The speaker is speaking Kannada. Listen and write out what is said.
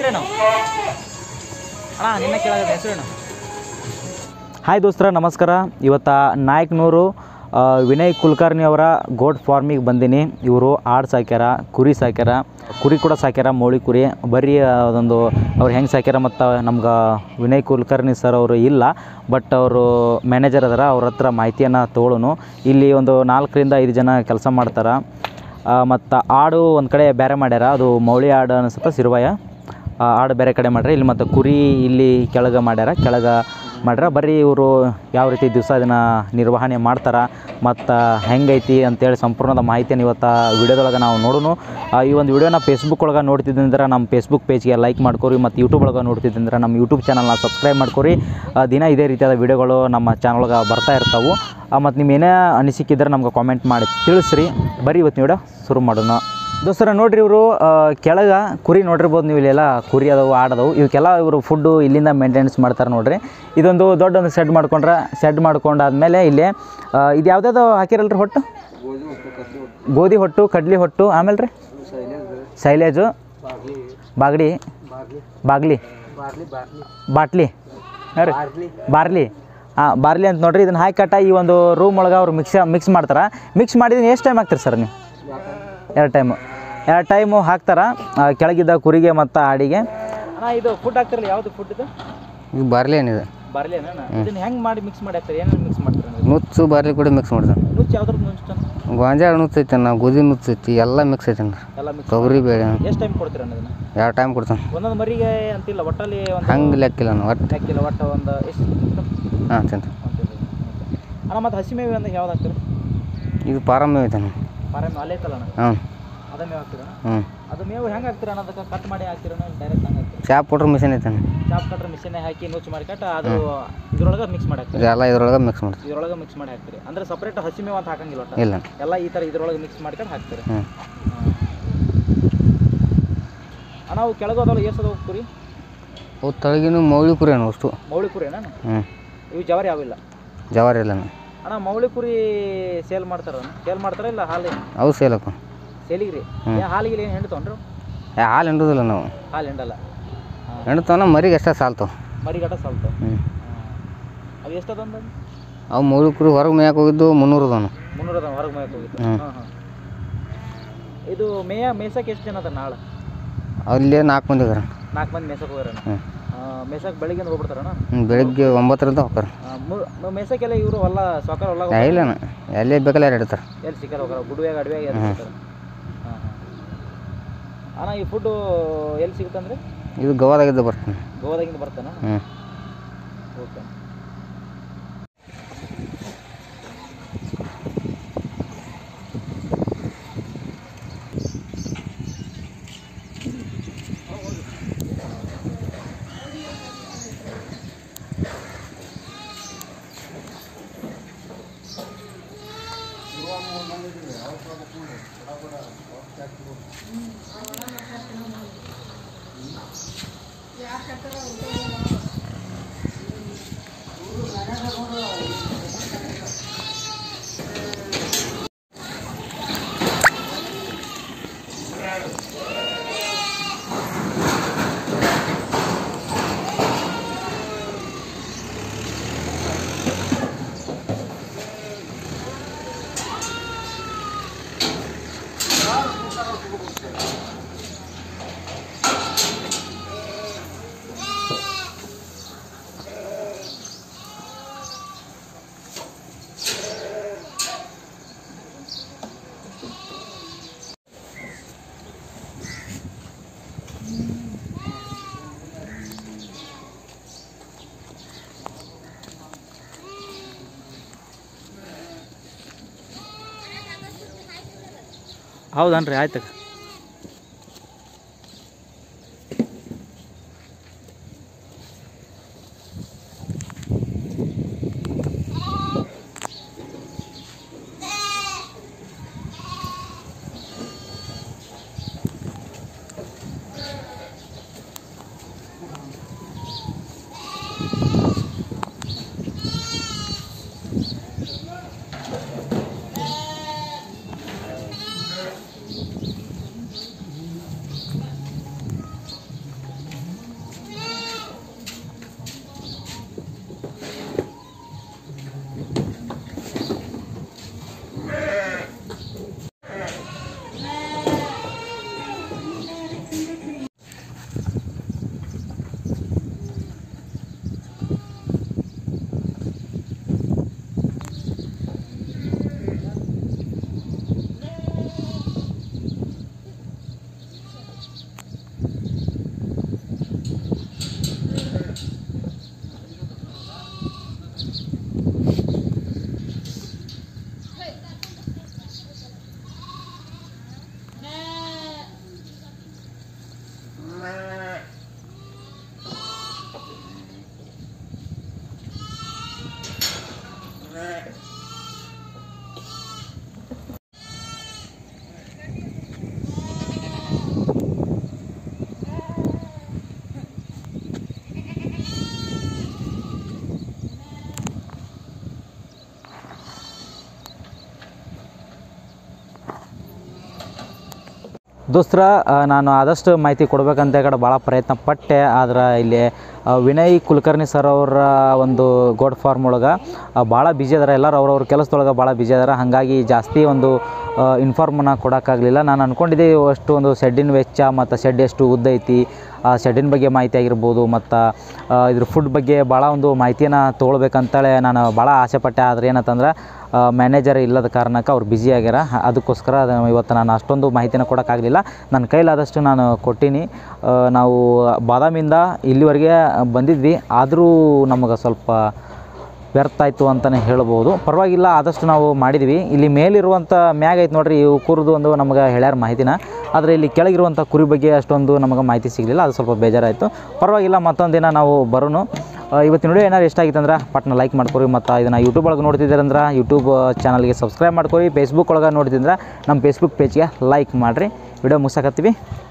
ಹೆಸರೇನು ಅಣ್ಣ ನಿನ್ನ ಕೇಳೋದ ಹೆಸರೇನು ಹಾಯ್ ದೋಸ್ತರ ನಮಸ್ಕಾರ ಇವತ್ತು ನಾಯಕನೂರು ಆ, ವಿನಯ್ ಕುಲಕರ್ಣಿ ಅವರ ಗೋಟ್ ಫಾರ್ಮಿಗೆ ಬಂದೀನಿ ಇವರು ಆಡು ಸಾಕ್ಯಾರ ಕುರಿ ಸಾಕ್ಯಾರ ಕುರಿ ಕೂಡ ಸಾಕ್ಯಾರ ಮೌಳಿ ಕುರಿ ಬರೀ ಅದೊಂದು ಅವ್ರು ಹೆಂಗೆ ಸಾಕ್ಯಾರ ಮತ್ತು ನಮ್ಗೆ ವಿನಯ್ ಕುಲಕರ್ಣಿ ಸರ್ ಅವರು ಇಲ್ಲ ಬಟ್ ಅವರು ಮ್ಯಾನೇಜರ್ ಅದಾರ ಅವ್ರ ಹತ್ರ ಮಾಹಿತಿಯನ್ನು ತೊಗೊಳೋನು ಇಲ್ಲಿ ಒಂದು ನಾಲ್ಕರಿಂದ ಐದು ಜನ ಕೆಲಸ ಮಾಡ್ತಾರೆ ಮತ್ತು ಆಡು ಒಂದು ಕಡೆ ಬೇರೆ ಮಾಡ್ಯಾರ ಅದು ಮೌಳಿ ಆಡು ಅನಿಸುತ್ತೆ ಸಿರುವಾಯ ಆ, ಆಡು ಬೇರೆ ಕಡೆ ಮಾಡ್ಯಾರ ಇಲ್ಲಿ ಮತ್ತು ಕುರಿ ಇಲ್ಲಿ ಕೆಳಗೆ ಮಾಡ್ಯಾರ ಕೆಳಗೆ ಮಾಡ್ಯಾರ ಬರೀ ಇವರು ಯಾವ ರೀತಿ ದಿವಸ ಇದನ್ನು ನಿರ್ವಹಣೆ ಮಾಡ್ತಾರೆ ಮತ್ತು ಹೆಂಗೈತಿ ಅಂತೇಳಿ ಸಂಪೂರ್ಣದ ಮಾಹಿತಿಯನ್ನು ಇವತ್ತು ವಿಡಿಯೋದೊಳಗೆ ನಾವು ನೋಡೋಣ ಆ, ಈ ಒಂದು ವಿಡಿಯೋನ ಫೇಸ್ಬುಕ್ ಒಳಗೆ ನೋಡ್ತಿದ್ದಂದ್ರೆ ನಮ್ಮ ಫೇಸ್ಬುಕ್ ಪೇಜ್ಗೆ ಲೈಕ್ ಮಾಡ್ಕೊರಿ ಮತ್ತು ಯೂಟ್ಯೂಬ್ ಒಳಗೆ ನೋಡ್ತಿದ್ದಂದ್ರೆ ನಮ್ಮ ಯೂಟ್ಯೂಬ್ ಚಾನಲ್ನ ಸಬ್ಸ್ಕ್ರೈಬ್ ಮಾಡ್ಕೊರಿ ಆ, ದಿನ ಇದೇ ರೀತಿಯಾದ ವಿಡಿಯೋಗಳು ನಮ್ಮ ಚಾನಲ್ ಒಳಗೆ ಬರ್ತಾ ಇರ್ತಾವೆ ಮತ್ತು ನಿಮ್ಮ ಏನೇ ಅನಿಸಿಕೆ ಇದ್ರೆ ನಮ್ಗೆ ಕಾಮೆಂಟ್ ಮಾಡಿ ತಿಳಿಸ್ರಿ ಬರೀ ಇವತ್ತು ವಿಡಿಯೋ ಶುರು ಮಾಡೋಣ ದೋಸ್ತರ ನೋಡ್ರಿ ಇವರು ಕೆಳಗೆ ಕುರಿ ನೋಡಿರ್ಬೋದು ನೀವು ಇಲ್ಲೆಲ್ಲ ಕುರಿ ಅದಾವು ಆಡದವು ಇವಕ್ಕೆಲ್ಲ ಇವರು ಫುಡ್ಡು ಇಲ್ಲಿಂದ ಮೇಂಟೆನೆನ್ಸ್ ಮಾಡ್ತಾರೆ ನೋಡ್ರಿ ಇದೊಂದು ದೊಡ್ಡ ಒಂದು ಸೆಡ್ ಮಾಡ್ಕೊಂಡ್ರೆ ಸೆಡ್ ಮಾಡ್ಕೊಂಡಾದ್ಮೇಲೆ ಇಲ್ಲಿ ಆ, ಇದು ಯಾವ್ದಾದ್ರು ಹಾಕಿರಲ್ರಿ ಹೊಟ್ಟು ಗೋಧಿ ಹೊಟ್ಟು ಕಡ್ಲಿ ಹೊಟ್ಟು ಆಮೇಲೆ ರೀ ಸೈಲೇಜು ಬಾಗಡಿ ಬಾಗ್ಲಿ ಬಾಟ್ಲಿ ಹಾಂ ರೀ ಬಾರ್ಲಿ ಹಾಂ ಬಾರ್ಲಿ ಅಂತ ನೋಡ್ರಿ ಇದನ್ನ ಹಾಕಿ ಕಟ್ಟ ಈ ಒಂದು ರೂಮ್ ಒಳಗೆ ಅವ್ರು ಮಿಕ್ಸ್ ಮಿಕ್ಸ್ ಮಾಡ್ತಾರೆ ಮಿಕ್ಸ್ ಮಾಡಿದ್ರೆ ಎಷ್ಟು ಟೈಮ್ ಹಾಕ್ತೀರಿ ಸರ್ ನೀವು ಎರಡು ಟೈಮು ಎರಡು ಟೈಮು ಹಾಕ್ತಾರ ಆ, ಕೆಳಗಿದ್ದ ಕುರಿಗೆ ಮತ್ತು ಆಡಿಗೆ ಅಣ್ಣ ಇದು ಫುಡ್ ಹಾಕ್ತಿರಲ್ಲ ಯಾವುದು ಫುಡ್ ಇದು ಈಗ ಬಾರ್ಲಿ ಏನಿದೆ ಬಾರ್ಲಿ ಅಣ್ಣ ಇದನ್ನ ಹೆಂಗೆ ಮಾಡಿ ಮಿಕ್ಸ್ ಮಾಡಿ ಹಾಕ್ತಾರೆ ಏನೇನು ಮಿಕ್ಸ್ ಮಾಡ್ತಾರೆ ನುಚ್ಚು ಬಾರ್ಲಿ ಕೂಡ ಮಿಕ್ಸ್ ಮಾಡ್ತಾನೆ ನುಚ್ಚು ಯಾವ್ದ್ರ ನುಚ್ಚು ಗೋಂಜಾಳ ನುಚ್ಚು ಐತೆ ನಾವು ಗೋಧಿ ನುಚ್ಚು ಐತಿ ಎಲ್ಲ ಮಿಕ್ಸ್ ಐತೆ ಎಲ್ಲ ಮಿಕ್ಸ್ ತೊಗರಿ ಬೇಳೆ ಎಷ್ಟು ಟೈಮ್ ಕೊಡ್ತೀರ ಅನ್ನೋದನ್ನ ಎರಡು ಟೈಮ್ ಕೊಡ್ತಾನೆ ಒಂದೊಂದು ಮರಿಗೆ ಅಂತಿಲ್ಲ ಒಟ್ಟಲ್ಲಿ ಒಂದು ಹಂಗೆ ಲೆಕ್ಕಿಲ್ಲ ನಾವು ಒಟ್ಟು ಲೆಕ್ಕಿಲ್ಲ ಒಟ್ಟು ಒಂದು ಎಷ್ಟು ಹಾಂ ತಿಂತ ಅಣ್ಣ ಮತ್ತು ಹಸಿ ಮೇವು ಅಂದ್ರೆ ಯಾವ್ದು ಹಾಕ್ತೀರಿ ಇದು ಪಾರಮ್ ಐತೆ ನಾವು ಮಾರ ಅಲ್ಲೇ ಐತಲ್ಲ ಅಣ್ಣ ಹಾಂ ಅದ ಮೇವು ಹಾಕ್ತೀರ ಹ್ಞೂ ಅದು ಮೇವು ಹೆಂಗೆ ಹಾಕ್ತೀರ ಅನ್ನೋದಕ್ಕೆ ಕಟ್ ಮಾಡಿ ಹಾಕ್ತೀರ ಡೈರೆಕ್ಟ್ ಹಂಗೆ ಹಾಕ್ತೀರ ಚಾಪ್ ಕೊಟ್ರೆ ಮಿಷನ್ ಐತೆ ಚಾಪ್ ಕಟ್ರೆ ಮಿಷಿನ್ ಹಾಕಿ ನುಚ್ಚು ಮಾಡಿ ಕಟ್ಟ ಅದು ಇದ್ರೊಳಗೆ ಮಿಕ್ಸ್ ಮಾಡಿ ಹಾಕ್ತೀರಿ ಇದೆಲ್ಲ ಇದ್ರೊಳಗೆ ಮಿಕ್ಸ್ ಮಾಡ್ತೀವಿ ಇದ್ರೊಳಗೆ ಮಿಕ್ಸ್ ಮಾಡಿ ಹಾಕ್ತೀರಿ ಅಂದ್ರೆ ಸಪ್ರೇಟ್ ಹಸಿ ಮೇವು ಅಂತ ಹಾಕಂಗಿಲ್ಲ ಒಟ್ಟು ಇಲ್ಲ ಎಲ್ಲ ಈ ಥರ ಇದ್ರೊಳಗೆ ಮಿಕ್ಸ್ ಮಾಡ್ಕೊಂಡು ಹಾಕ್ತೀರಿ ಹ್ಞೂ ಅಣ್ಣ ಅವು ಕೆಳಗೋದಲ್ಲ ಎಷ್ಟು ಅದಾವು ಕುರಿ ಅವು ತಳಗಿನ ಮೌಳಿ ಕುರಿ ಅಣ್ಣ ಅಷ್ಟು ಮೌಳಿ ಕುರಿ ಅಣ್ಣ ಹ್ಞೂ ಇವು ಜವಾರಿ ಯಾವಿಲ್ಲ ಜವಾರಿ ಇಲ್ಲ ಅಣ್ಣ ಅಣ್ಣ ಮೌಳಿ ಕುರಿ ಸೇಲ್ ಮಾಡ್ತಾರ ಸೇಲ್ ಮಾಡ್ತಾರ ಇಲ್ಲ ಹಾಲು ಅವು ಸೇಲಕ್ಕ ಸೇಲಿಗೆ ರೀ ಏನ್ ಹಾಲಿಗೆ ಏನು ಹೆಣ್ಣು ತೊಗೊಂಡ್ರು ಏ ಹಾಲು ಹಿಂಡುದಿಲ್ಲ ನಾವು ಹಾಲು ಹಿಂಡಲ್ಲ ಹಾಂ ಹೆಣ್ತಾನ ಮರಿಗೆ ಎಷ್ಟೇ ಸಾಲ್ತಾವ ಮರಿಗಟ್ಟ ಸ್ವಲ್ಪ ಹ್ಞೂ ಅದು ಎಷ್ಟು ಅದಂದ ಅವು ಮೌಳಿ ಕುರಿ ಹೊರಗೆ ಮೇಯಕ್ಕೆ ಹೋಗಿದ್ದು ಮುನ್ನೂರು ಅದಾನು ಮುನ್ನೂರ ಅದ ಹೊರಗೆ ಮೇಯಕ್ಕೆ ಹೋಗಿತ್ತು ಹ್ಮ್. ಹಾಂ ಹಾಂ ಇದು ಮೇಯ ಮೇಸಕ್ಕೆ ಎಷ್ಟು ಜನ ಅದ ನಾಳೆ ಅಲ್ಲಿ ನಾಲ್ಕು ಮಂದಿ ಅದಾರ ನಾಲ್ಕು ಮಂದಿ ಮೇಸಕ್ಕೆ ಹೋಗ್ಯಾರಣ ಹ್ಞೂ ಮೇಸಕ್ಕೆ ಬೆಳಿಗ್ಗೆ ಹೋಗ್ಬಿಡ್ತಾರಣ ಹ್ಞೂ ಬೆಳಿಗ್ಗೆ ಒಂಬತ್ತರಿಂದ ಹೋಗ್ತಾರೆ ಮೇಸಕ್ಕೆಲ್ಲ ಇವರು ಹೊಲ ಸಾಕಾರ ಹೊಲ ಏ ಇಲ್ಲಣ್ಣ ಎಲ್ಲಿ ಬೇಕಲ್ಲ ಯಾರು ಇಡ್ತಾರೆ ಎಲ್ಲಿ ಸಿಕ್ಕಾರ ಹೋಗಾರ ಗುಡುವ್ಯಾಗ ಅಡವ್ಯಾಗ ಎಲ್ಲಿ ಸಿಗ್ತಾರ ಹಾಂ ಹಾಂ ಅಣ್ಣ ಈ ಫುಡ್ಡು ಎಲ್ಲಿ ಸಿಗುತ್ತಂದ್ರೆ ಇದು ಗೋವಾದಾಗಿದ್ದು ಬರ್ತೀನಿ ಗೋವಾದಾಗಿಂದ ಬರ್ತಾನ ಹ್ಞೂ ಓಕೆ ಹೌದನ್ರಿ ಆಯ್ತು ದೋಸ್ತರ ಆ, ನಾನು ಆದಷ್ಟು ಮಾಹಿತಿ ಕೊಡ್ಬೇಕಂತ ಈ ಕಡೆ ಭಾಳ ಪ್ರಯತ್ನ ಪಟ್ಟೆ ಆದ್ರೆ ಇಲ್ಲಿ ಆ, ವಿನಯ್ ಕುಲಕರ್ಣಿ ಸರ್ ಅವರ ಒಂದು ಗೋಡ್ ಫಾರ್ಮ್ ಒಳಗೆ ಭಾಳ ಬಿಜಿ ಅದಾರ ಎಲ್ಲರೂ ಅವ್ರವ್ರ ಕೆಲಸದೊಳಗೆ ಭಾಳ ಬಿಜಿ ಅದಾರ ಹಾಗಾಗಿ ಜಾಸ್ತಿ ಒಂದು ಇನ್ಫಾರ್ಮನ್ನ ಕೊಡೋಕ್ಕಾಗಲಿಲ್ಲ ನಾನು ಅಂದ್ಕೊಂಡಿದ್ದೆ ಅಷ್ಟು ಒಂದು ಶೆಡ್ಡಿನ ವೆಚ್ಚ ಮತ್ತು ಶೆಡ್ ಎಷ್ಟು ಉದ್ದ ಐತಿ ಆ ಶೆಡ್ಡಿನ ಬಗ್ಗೆ ಮಾಹಿತಿ ಆಗಿರ್ಬೋದು ಮತ್ತು ಇದ್ರ ಫುಡ್ ಬಗ್ಗೆ ಭಾಳ ಒಂದು ಮಾಹಿತಿಯನ್ನು ತೊಗೊಳ್ಬೇಕಂತೇಳಿ ನಾನು ಭಾಳ ಆಸೆ ಪಟ್ಟೆ ಆದರೆ ಏನಂತಂದ್ರೆ ಮ್ಯಾನೇಜರ್ ಇಲ್ಲದ ಕಾರಣಕ್ಕೆ ಅವ್ರು ಬ್ಯುಸಿ ಆಗ್ಯಾರ ಹ- ಅದಕ್ಕೋಸ್ಕರ ಅದು ಇವತ್ತು ನಾನು ಅಷ್ಟೊಂದು ಮಾಹಿತಿನ ಕೊಡೋಕ್ಕಾಗಲಿಲ್ಲ ನನ್ನ ಕೈಲಾದಷ್ಟು ನಾನು ಕೊಟ್ಟೀನಿ ಆ, ನಾವು ಬಾದಾಮಿಂದ ಇಲ್ಲಿವರೆಗೆ ಬಂದಿದ್ವಿ ಆದರೂ ನಮಗೆ ಸ್ವಲ್ಪ ವ್ಯರ್ಥ ಆಯಿತು ಅಂತಲೇ ಹೇಳ್ಬೋದು ಪರವಾಗಿಲ್ಲ ಆದಷ್ಟು ನಾವು ಮಾಡಿದ್ವಿ ಇಲ್ಲಿ ಮೇಲಿರುವಂಥ ಮ್ಯಾಗ್ ಐತೆ ನೋಡ್ರಿ ಇವು ಕುರಿದು ಒಂದು ನಮಗೆ ಹೇಳ್ಯಾರ ಮಾಹಿತಿನ ಆದರೆ ಇಲ್ಲಿ ಕೆಳಗಿರುವಂಥ ಕುರಿ ಬಗ್ಗೆ ಅಷ್ಟೊಂದು ನಮಗೆ ಮಾಹಿತಿ ಸಿಗಲಿಲ್ಲ ಅದು ಸ್ವಲ್ಪ ಬೇಜಾರಾಯಿತು ಪರವಾಗಿಲ್ಲ ಮತ್ತೊಂದು ದಿನ ನಾವು ಬರೋನು ಆ, ಇವತ್ತಿನ ವಿಡಿಯೋ ಏನಾರು ಇಷ್ಟ ಆಗಿತ್ತು ಅಂದ್ರೆ ಪಟ್ನ ಲೈಕ್ ಮಾಡ್ಕೊರಿ ಮತ್ತು ಇದನ್ನು ಯೂಟ್ಯೂಬ್ ಒಳಗೆ ನೋಡ್ತಿದ್ದೀರಂದ್ರೆ ಯೂಟ್ಯೂಬ್ ಚಾನಲ್ಗೆ ಸಬ್ಸ್ಕ್ರೈಬ್ ಮಾಡ್ಕೊರಿ ಫೇಸ್ಬುಕ್ ಒಳಗೆ ನೋಡ್ತಿದ್ರೆ ನಮ್ಮ ಫೇಸ್ಬುಕ್ ಪೇಜ್ಗೆ ಲೈಕ್ ಮಾಡಿರಿ ವಿಡಿಯೋ ಮುಗಿಸಕತ್ತೀವಿ